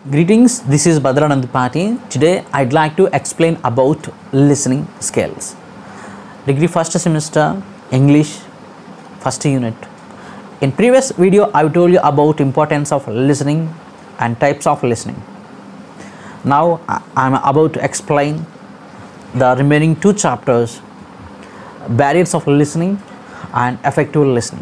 Greetings, this is Badranand Pati. Today I'd like to explain about listening skills. Degree first semester, English, first unit. In previous video, I told you about importance of listening and types of listening. Now I- I'm about to explain the remaining two chapters, barriers of listening and effective listening.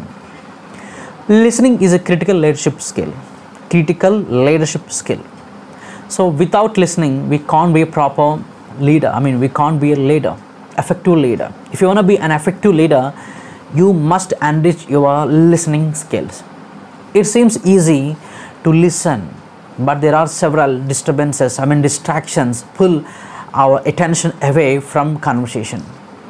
Listening is a critical leadership skill. Critical leadership skill. So without listening, we can't be a proper leader. I mean, we can't be a leader, effective leader. If you want to be an effective leader, you must enrich your listening skills. It seems easy to listen, but there are several disturbances, I mean distractions, pull our attention away from conversation.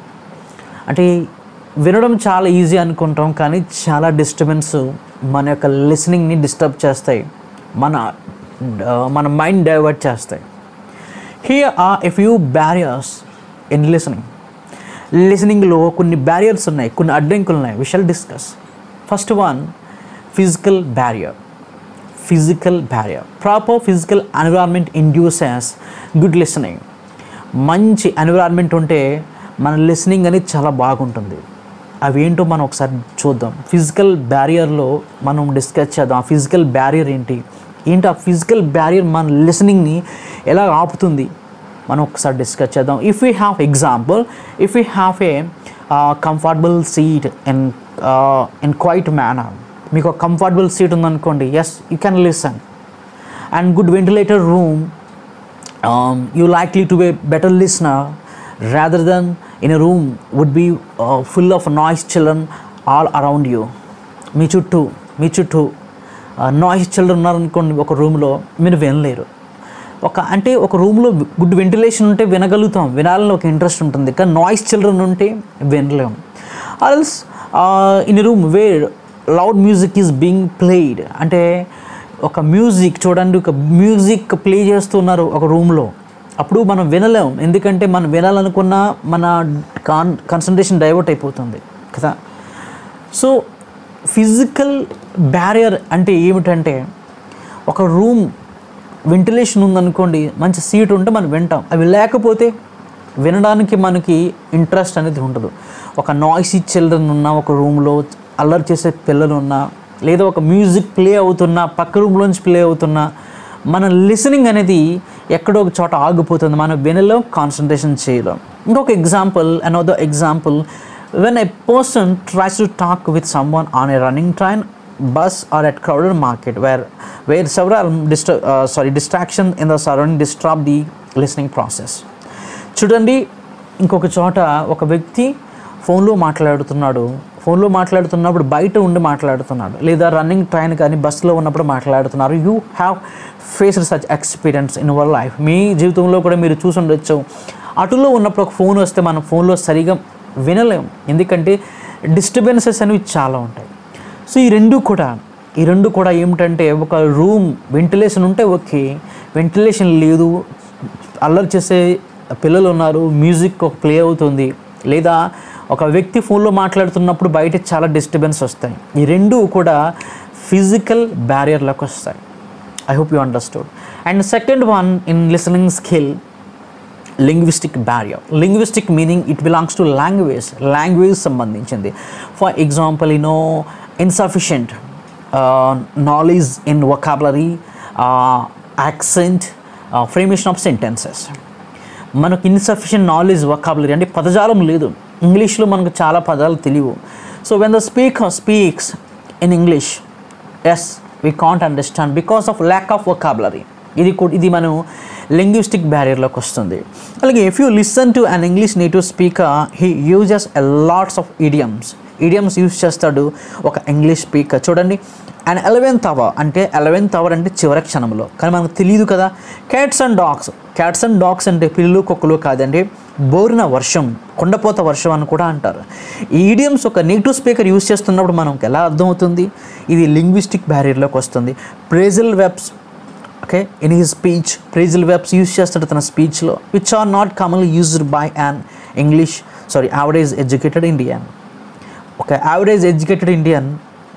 అంటే వినడం చాలా easy అనుకుంటాం కానీ చాలా disturbance మన యొక్క లిసనింగ్ని disturb చేస్తాయి మన ఆ, మన మైండ్ డైవర్ట్ చేస్తాయి here are a few barriers in listening లిసనింగ్లో కొన్ని బ్యారియర్స్ ఉన్నాయి కొన్ని అడ్డంకులు ఉన్నాయి we shall discuss first one physical barrier physical barrier proper physical environment induces good listening మంచి ఎన్విరాన్మెంట్ ఉంటే మన లిసనింగ్ అనేది చాలా బాగుంటుంది అవి ఏంటో మనం ఒకసారి చూద్దాం ఫిజికల్ బ్యారియర్లో మనం డిస్కస్ చేద్దాం ఆ ఫిజికల్ బ్యారియర్ ఏంటి ఏంటి ఆ ఫిజికల్ బ్యారియర్ మన లిసనింగ్ని ఎలా ఆపుతుంది మనం ఒకసారి డిస్కస్ చేద్దాం if you have example if you have a comfortable seat in in quiet manner మీకు ఒక కంఫర్టబుల్ సీట్ ఉందనుకోండి as you can listen and good ventilated room um, you likely to be a better listener rather than in a room would be uh, full of noise children all around you మీ చుట్టూ మీ చుట్టూ noise children ఉన్నారనుకోండి ఒక రూమ్లో మీరు వినలేరు ఒక అంటే ఒక రూమ్లో గుడ్ వెంటిలేషన్ ఉంటే వినగలుగుతాం వినాలని ఒక ఇంట్రెస్ట్ ఉంటుంది కానీ నాయిస్ చిల్డ్రన్ ఉంటే వినలేం also in room where loud music is being played అంటే ఒక మ్యూజిక్ చూడండి ఒక మ్యూజిక్ ప్లే చేస్తున్నారు ఒక రూమ్లో అప్పుడు మనం వినలేం ఎందుకంటే మనం వినాలనుకున్న మన కాన్ కాన్సన్ట్రేషన్ డైవర్ట్ అయిపోతుంది కదా సో ఫిజికల్ బ్యారియర్ అంటే ఏమిటంటే ఒక రూమ్ వెంటిలేషన్ ఉందనుకోండి మంచి సీట్ ఉంటే మనం వింటాం అవి లేకపోతే వినడానికి మనకి ఇంట్రెస్ట్ అనేది ఉండదు ఒక నాయిసీ చిల్డ్రన్ ఉన్న ఒక రూమ్లో అల్లరి చేసే పిల్లలు ఉన్నా లేదా ఒక మ్యూజిక్ ప్లే అవుతున్నా పక్క రూమ్లోంచి ప్లే అవుతున్నా మన లిసనింగ్ అనేది ఎక్కడో ఒక చోట ఆగిపోతుంది మనం వినలేం కాన్సన్ట్రేషన్ చేయలేం ఇంకొక example another example when a person tries to talk with someone on a running train bus or at crowded market where where several distra- uh, sorry distraction in the surrounding disrupt the listening process చూడండి ఇంకొక చోట ఒక వ్యక్తి ఫోన్లో మాట్లాడుతున్నాడు ఫోన్లో మాట్లాడుతున్నప్పుడు బయట ఉండి మాట్లాడుతున్నాడు లేదా రన్నింగ్ ట్రైన్ కానీ బస్సులో ఉన్నప్పుడు మాట్లాడుతున్నారు you have faced such experience in our life మీ జీవితంలో కూడా మీరు చూసి ఉండొచ్చు అటులో ఉన్నప్పుడు ఒక ఫోన్ వస్తే మనం ఫోన్లో సరిగా వినలేం ఎందుకంటే డిస్టర్బెన్సెస్ అనేవి చాలా ఉంటాయి సో ఈ రెండు కూడా ఈ రెండు కూడా ఏమిటంటే ఒక రూమ్ వెంటిలేషన్ ఉంటే ఓకే వెంటిలేషన్ లేదు అల్లరి చేసే పిల్లలు ఉన్నారు మ్యూజిక్ ఒక ప్లే అవుతుంది లేదా ఒక వ్యక్తి ఫోన్లో మాట్లాడుతున్నప్పుడు బయట చాలా డిస్టర్బెన్స్ వస్తాయి ఈ రెండు కూడా ఫిజికల్ బ్యారియర్లకు వస్తాయి I hope you understood and second one in listening skill linguistic barrier linguistic meaning it belongs to language language సంబంధించింది for example you know insufficient knowledge in vocabulary accent formation of sentences మనకు insufficient knowledge vocabulary అంటే పదజాలం లేదు ఇంగ్లీష్లో మనకు చాలా పదాలు తెలియవు so when the speaker speaks in English as we can't understand because of lack of vocabulary ఇది కూడా ఇది మనం లింగ్విస్టిక్ బ్యారియర్లోకి వస్తుంది అలాగే if you listen to an English native speaker he uses a lots of idioms idioms use చేస్తాడు ఒక English speaker చూడండి అండ్ ఎలవెన్త్ అవర్ అంటే ఎలవెన్త్ అవర్ అంటే చివరి క్షణంలో కానీ మనకు తెలియదు కదా cats and dogs cats and dogs అంటే పిల్లులు కుక్కలు కాదండి బోరిన వర్షం కొండపోత వర్షం అని కూడా అంటారు ఈ ఈడియమ్స్ ఒక నెగిటివ్ స్పీకర్ యూజ్ చేస్తున్నప్పుడు మనకు ఎలా అర్థమవుతుంది ఇది లింగ్విస్టిక్ బ్యారియర్లోకి వస్తుంది phrasal verbs okay in he speech phrasal verbs use చేస్తాడు తన స్పీచ్లో which are not commonly used by an English sorry average educated Indian ఒక యావరేజ్ ఎడ్యుకేటెడ్ ఇండియన్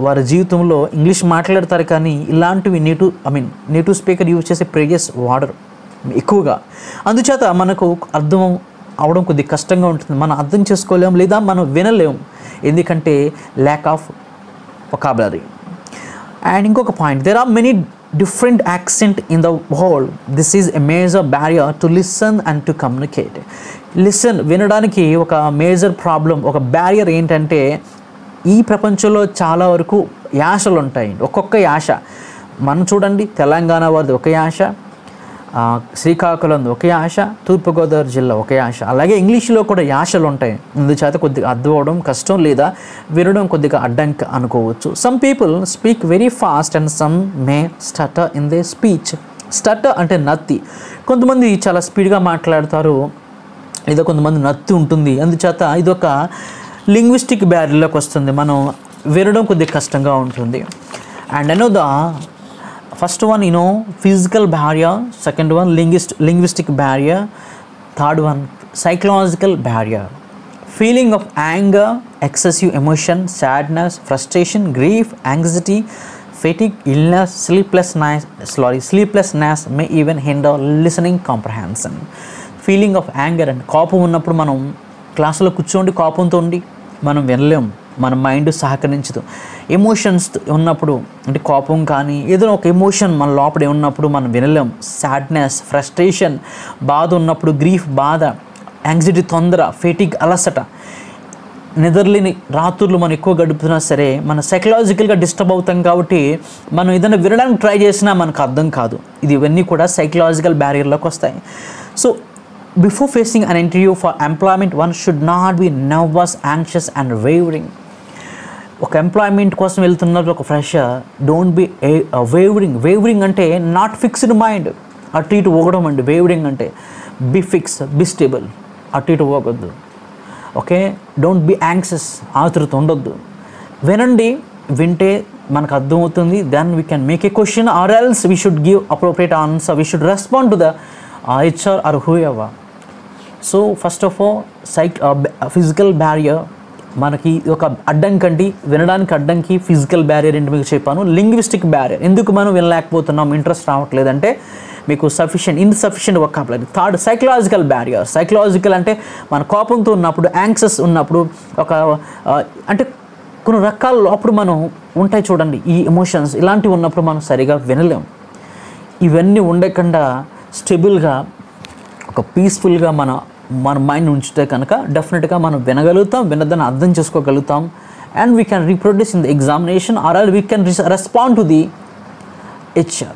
వారి జీవితంలో ఇంగ్లీష్ మాట్లాడతారు కానీ ఇలాంటివి native I mean native speaker use చేసే ప్రేయస్ వాడరు ఎక్కువగా అందుచేత మనకు అర్థం అవడం కొద్దిగా కష్టంగా ఉంటుంది మనం అర్థం చేసుకోలేం లేదా మనం వినలేం ఎందుకంటే ల్యాక్ ఆఫ్ vocabulary and ఇంకొక point there are many different accent in the world this is a major barrier to listen and to communicate listen వినడానికి ఒక మేజర్ ప్రాబ్లం ఒక బ్యారియర్ ఏంటంటే ఈ ప్రపంచంలో చాలా వరకు యాసలు ఉంటాయి ఒక్కొక్క యాస మనం చూడండి తెలంగాణ వారిది ఒక యాస ఆ, శ్రీకాకుళం ఒక యాస తూర్పుగోదావరి జిల్లా ఒక యాస అలాగే ఇంగ్లీష్లో కూడా యాసలు ఉంటాయి అందుచేత కొద్దిగా అర్థం అవడం కష్టం లేదా వినడం కొద్దిగా అడ్డంకి అనుకోవచ్చు some people speak very fast and some may stutter in they speech stutter అంటే నత్తి కొంతమంది చాలా స్పీడ్గా మాట్లాడతారు లేదా కొంతమంది నత్తి ఉంటుంది అందుచేత ఇదొక లింగ్విస్టిక్ బ్యారియర్లోకి వస్తుంది మనం వినడం కొద్దిగా కష్టంగా ఉంటుంది అండ్ అనో the first one you know physical barrier second one linguist linguistic barrier third one psychological barrier feeling of anger excessive emotion sadness frustration grief anxiety fatigue illness sleeplessness sorry sleeplessness may even hinder listening comprehension feeling of anger and కోపం ఉన్నప్పుడు మనం క్లాసులో కూర్చోండి కోపంతో ఉండి మనం వినలేం మన mind సహకరించదు ఎమోషన్స్ ఉన్నప్పుడు అంటే కోపం కానీ ఏదైనా ఒక ఎమోషన్ మన లోపల ఉన్నప్పుడు మనం వినలేం సాడ్నెస్ ఫ్రస్ట్రేషన్ బాధ ఉన్నప్పుడు గ్రీఫ్ బాధ యాంగ్జైటీ తొందర ఫెటిక్ అలసట నిద్రలేని రాత్రులు మనం ఎక్కువ గడుపుతున్నా సరే మన సైకలాజికల్గా డిస్టర్బ్ అవుతాం కాబట్టి మనం ఏదైనా వినడానికి ట్రై చేసినా మనకు అర్థం కాదు ఇది ఇవన్నీ కూడా సైకలాజికల్ బ్యారియర్లోకి వస్తాయి so before facing an interview for employment one should not be nervous anxious and wavering ఒక ఎంప్లాయ్మెంట్ కోసం వెళ్తున్నప్పుడు ఒక fresher don't be wavering wavering అంటే నాట్ ఫిక్స్డ్ మైండ్ అటు ఇటు ఊగడం అండి వేవరింగ్ అంటే బి ఫిక్స్ బి స్టేబుల్ అటు ఇటు ఊగొద్దు ఓకే డోంట్ బి యాంగ్సస్ ఆతృత ఉండొద్దు వినండి వింటే మనకు అర్థమవుతుంది then we can make a question or else we should give appropriate answer we should respond to the HR or whoever so first of all psych physical barrier మనకి ఒక అడ్డంకండి వినడానికి అడ్డంకి ఫిజికల్ బ్యారియర్ ఏంటి మీకు చెప్పాను linguistic barrier ఎందుకు మనం వినలేకపోతున్నాం interest రావట్లేదంటే మీకు sufficient insufficient vocabulary third psychological barrier psychological అంటే మన కోపంతో ఉన్నప్పుడు యాంక్సెస్ ఉన్నప్పుడు ఒక ఆ, అంటే కొన్ని రకాల అప్పుడు మనం ఉంటాయి చూడండి ఈ ఎమోషన్స్ ఇలాంటివి ఉన్నప్పుడు మనం సరిగా వినలేం ఇవన్నీ ఉండకుండా స్టెబుల్గా ఒక పీస్ఫుల్గా మన మన మైండ్ ఉంచితే కనుక డెఫినెట్గా మనం వినగలుగుతాం వినదాన్ని అర్థం చేసుకోగలుగుతాం and we can reproduce in the examination or all we can respond to the HR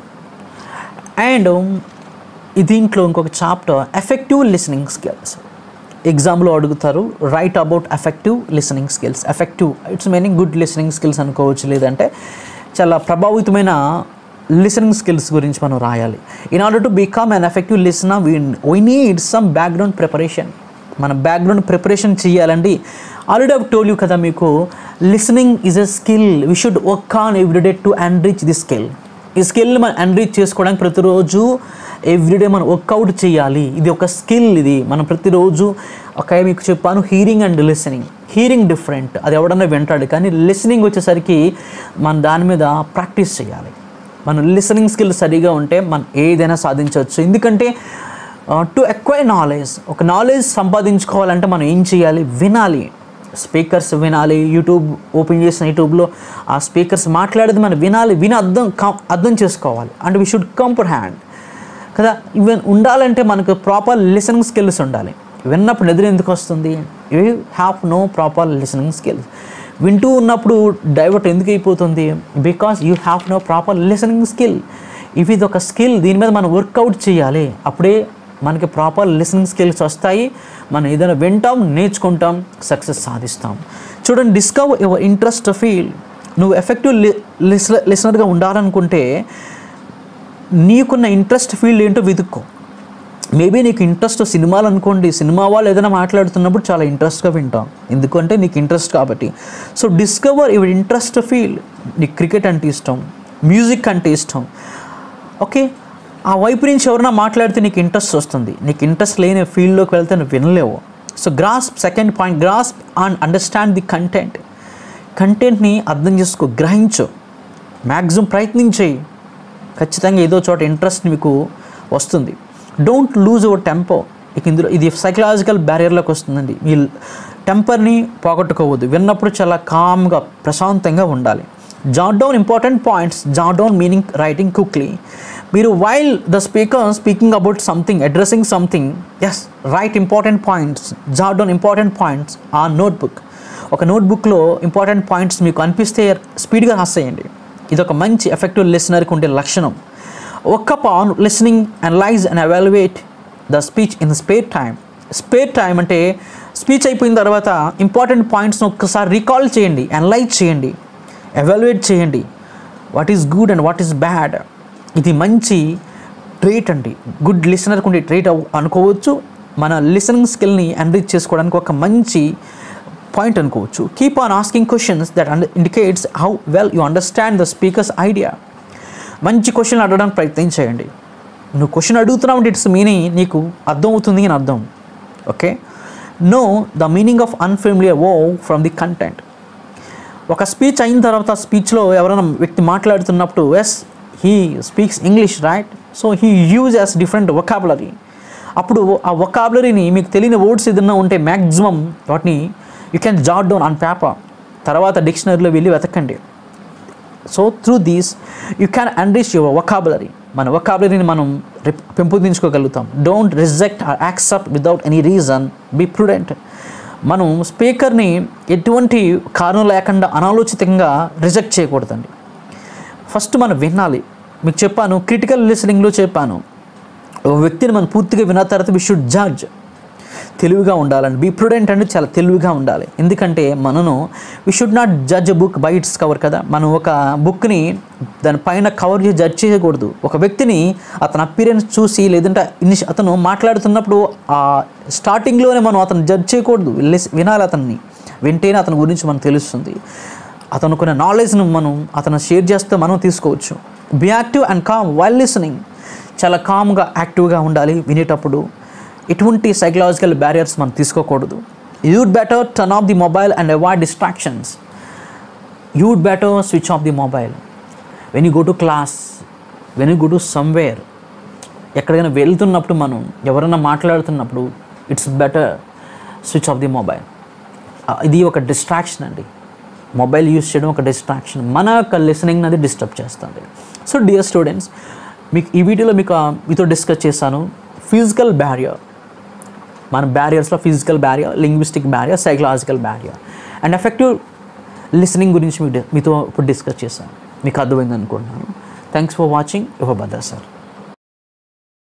and దీంట్లో ఇంకొక చాప్టర్ ఎఫెక్టివ్ లిసనింగ్ స్కిల్స్ ఎగ్జామ్లో అడుగుతారు write about effective listening skills effective its meaning good listening skills అనుకోవచ్చు లేదంటే చాలా ప్రభావితమైన listening skills గురించి మనం రాయాలి in order to become an effective listener we we need some background preparation మన బ్యాక్గ్రౌండ్ ప్రిపరేషన్ చేయాలండి ఆల్రెడీ అవ్ టోల్ యూ కదా మీకు listening is a skill we should work on everyday to enrich the skill ఈ స్కిల్ని మనం enrich చేసుకోవడానికి ప్రతిరోజు everyday మనం వర్కౌట్ చేయాలి ఇది ఒక స్కిల్ ఇది మనం ప్రతిరోజు ఒక మీకు చెప్పాను hearing and listening hearing different అది ఎవడన్నా వింటాడు కానీ లిసనింగ్ వచ్చేసరికి మనం దాని మీద ప్రాక్టీస్ చేయాలి మన లిసనింగ్ స్కిల్ సరిగా ఉంటే మనం ఏదైనా సాధించవచ్చు ఎందుకంటే టు ఎక్వైర్ నాలెడ్జ్ ఒక నాలెడ్జ్ సంపాదించుకోవాలంటే మనం ఏం చేయాలి వినాలి స్పీకర్స్ వినాలి యూట్యూబ్ ఓపెన్ చేసిన యూట్యూబ్లో ఆ స్పీకర్స్ మాట్లాడేది మనం వినాలి విని అర్థం కా- అర్థం చేసుకోవాలి and we should comprehend కదా ఈవెన్ ఉండాలంటే మనకు ప్రాపర్ లిసనింగ్ స్కిల్స్ ఉండాలి విన్నప్పుడు నిద్ర ఎందుకు వస్తుంది you have no proper listening skills వింటూ ఉన్నప్పుడు డైవర్ట్ ఎందుకు అయిపోతుంది because you have no proper listening skill ఇవి ఇది ఒక స్కిల్ దీని మీద మనం వర్కౌట్ చేయాలి అప్పుడే మనకి ప్రాపర్ లిసనింగ్ స్కిల్స్ వస్తాయి మనం ఏదైనా వింటాం నేర్చుకుంటాం సక్సెస్ సాధిస్తాం చూడండి డిస్కవర్ యువర్ ఇంట్రెస్ట్ ఫీల్ నువ్వు ఎఫెక్టివ్ లిసనర్గా ఉండాలనుకుంటే నీకున్న ఇంట్రెస్ట్ ఫీల్డ్ ఏంటో వెతుక్కో మేబీ నీకు ఇంట్రెస్ట్ సినిమాలు అనుకోండి సినిమా వాళ్ళు ఏదైనా మాట్లాడుతున్నప్పుడు చాలా ఇంట్రెస్ట్గా వింటాం ఎందుకంటే నీకు ఇంట్రెస్ట్ కాబట్టి so discover your interest feel నీకు క్రికెట్ అంటే ఇష్టం మ్యూజిక్ అంటే ఇష్టం ఓకే ఆ వైపు నుంచి ఎవరైనా మాట్లాడితే నీకు ఇంట్రెస్ట్ వస్తుంది నీకు ఇంట్రెస్ట్ లేని ఫీల్డ్లోకి వెళ్తే నువ్వు వినలేవు so grasp second point grasp and understand the content కంటెంట్ని అర్థం చేసుకో గ్రహించు మ్యాక్సిమం ప్రయత్నించేయి ఖచ్చితంగా ఏదో చోట ఇంట్రెస్ట్ మీకు వస్తుంది డోంట్ లూజ్ యువర్ టెంపో ఇక ఇందులో ఇది సైకలాజికల్ బ్యారియర్లోకి వస్తుందండి మీ టెంపర్ని పోగొట్టుకోవద్దు విన్నప్పుడు చాలా కామ్గా ప్రశాంతంగా ఉండాలి jot down important points jot down meaning writing quickly మీరు while the speaker speaking about something addressing something yes write important points jot down important points ఆ నోట్బుక్ ఒక నోట్బుక్లో ఇంపార్టెంట్ పాయింట్స్ మీకు అనిపిస్తే స్పీడ్గా రాసేయండి ఇది ఒక మంచి ఎఫెక్టివ్ లిసనర్కి ఉండే లక్షణం ఒక్క పాన్ listening analyse and evaluate the speech in spare time spare time అంటే స్పీచ్ అయిపోయిన తర్వాత ఇంపార్టెంట్ పాయింట్స్ని ఒక్కసారి రికాల్ చేయండి అనలైజ్ చేయండి ఎవాల్యుయేట్ చేయండి what is good and what is bad ఇది మంచి ట్రేట్ అండి గుడ్ లిసనర్కి ఉండే ట్రేట్ అనుకోవచ్చు మన లిసనింగ్ స్కిల్ని ఎన్రిచ్ చేసుకోవడానికి ఒక మంచి పాయింట్ అనుకోవచ్చు keep on asking questions that indicates how well you understand the speaker's idea మంచి క్వశ్చన్ అడగడానికి ప్రయత్నం చేయండి నువ్వు క్వశ్చన్ అడుగుతున్నావు అంటే ఇట్స్ మీనింగ్ నీకు అర్థం అవుతుంది అని అర్థం okay know the meaning of unfamiliar వో ఫ్రమ్ ది కంటెంట్ ఒక స్పీచ్ అయిన తర్వాత స్పీచ్లో ఎవరైనా వ్యక్తి మాట్లాడుతున్నప్పుడు as he speaks English right so he uses different vocabulary అప్పుడు ఆ వొకాబులరీని మీకు తెలియని వర్డ్స్ ఏదన్నా ఉంటే మ్యాక్సిమం వాటిని you can jot down on paper తర్వాత డిక్షనరీలో వెళ్ళి వెతకండి so through these you can enhance your vocabulary మన వొకాబులరీని మనం రిప్- పెంపొందించుకోగలుగుతాం don't reject or accept without any reason be prudent మనం స్పీకర్ని ఎటువంటి కారణం లేకుండా అనాలోచితంగా రిజెక్ట్ చేయకూడదండి ఫస్ట్ మనం వినాలి మీకు చెప్పాను క్రిటికల్ లిసనింగ్లో చెప్పాను ఒక వ్యక్తిని మనం పూర్తిగా విన్న తర్వాత వి షుడ్ జడ్జ్ తెలివిగా ఉండాలండి బీ ప్రుడెంట్ అంటే చాలా తెలివిగా ఉండాలి ఎందుకంటే మనను we should not judge book by its cover కదా మనం ఒక బుక్ని దాని పైన కవర్ చేసి జడ్జ్ చేయకూడదు ఒక వ్యక్తిని అతని అపీరెన్స్ చూసి లేదంటే ఇనిష్ అతను మాట్లాడుతున్నప్పుడు ఆ స్టార్టింగ్లోనే మనం అతను జడ్జ్ చేయకూడదు లిస్- వినాలి అతన్ని వింటేనే అతని గురించి మనకు తెలుస్తుంది అతను కొన్ని నాలెడ్జ్ను మనం అతను షేర్ చేస్తే మనం తీసుకోవచ్చు be active and calm while listening చాలా కామ్గా యాక్టివ్గా ఉండాలి వినేటప్పుడు ఎటువంటి సైకలాజికల్ బ్యారియర్స్ మనం తీసుకోకూడదు you'd better turn off the mobile and avoid distractions you'd better switch off the mobile when you go to class when you go to somewhere ఎక్కడికైనా వెళ్తున్నప్పుడు మనం ఎవరైనా మాట్లాడుతున్నప్పుడు it's better switch off the mobile ఇది ఒక distraction అండి mobile use చేయడం ఒక డిస్ట్రాక్షన్ మన యొక్క లిసనింగ్ అది డిస్టర్బ్ చేస్తుంది సో డియర్ స్టూడెంట్స్ మీకు ఈ వీడియోలో మీకు ఆ, మీతో డిస్కస్ చేశాను ఫిజికల్ బ్యారియర్ మన బ్యారియర్స్లో physical barrier linguistic barrier psychological barrier and effective listening గురించి మీకు డి- మీతో ఇప్పుడు డిస్కస్ చేశాను మీకు అర్థమైంది అనుకుంటున్నాను thanks for watching your brother sir